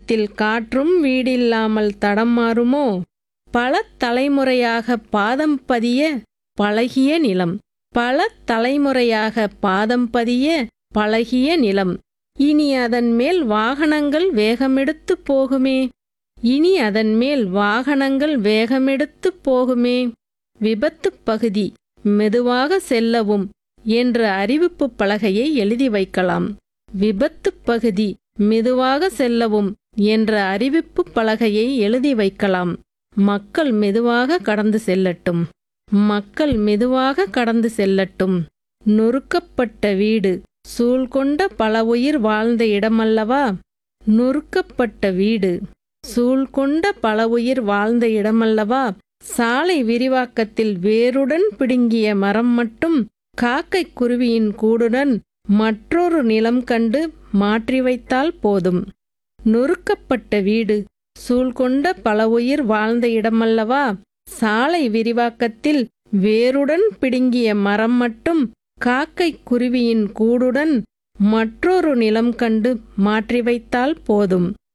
காலத்தில் காற்றும் வீடில்லாமல் தடம் மாறுமோ பல தலைமுறையாக பாதம் பதிய பழகிய நிலம் பல தலைமுறையாக பாதம் பதிய பழகிய நிலம் இனி அதன் மேல் வாகனங்கள் வேகமெடுத்து போகுமே இனி அதன் மேல் வாகனங்கள் வேகமெடுத்து போகுமே விபத்து பகுதி மெதுவாக செல்லவும் என்ற அறிவிப்பு பலகையை எழுதி வைக்கலாம் விபத்து பகுதி மெதுவாக செல்லவும் என்ற அறிவிப்பு பலகையை எழுதி வைக்கலாம் மக்கள் மெதுவாக கடந்து செல்லட்டும் மக்கள் மெதுவாக கடந்து செல்லட்டும் நொறுக்கப்பட்ட வீடு சூழ்கொண்ட பல உயிர் வாழ்ந்த இடமல்லவா நொறுக்கப்பட்ட வீடு சூழ்கொண்ட பல உயிர் வாழ்ந்த இடமல்லவா சாலை விரிவாக்கத்தில் வேருடன் பிடுங்கிய மரம் மட்டும் காக்கை குருவியின் கூடுடன் மற்றொரு நிலம் கண்டு மாற்றி வைத்தால் போதும் நொறுக்கப்பட்ட வீடு சூழ்கொண்ட பல உயிர் வாழ்ந்த இடமல்லவா சாலை விரிவாக்கத்தில் வேருடன் பிடுங்கிய மரம் மட்டும் காக்கை குருவியின் கூடுடன் மற்றொரு நிலம் கண்டு மாற்றி வைத்தால் போதும்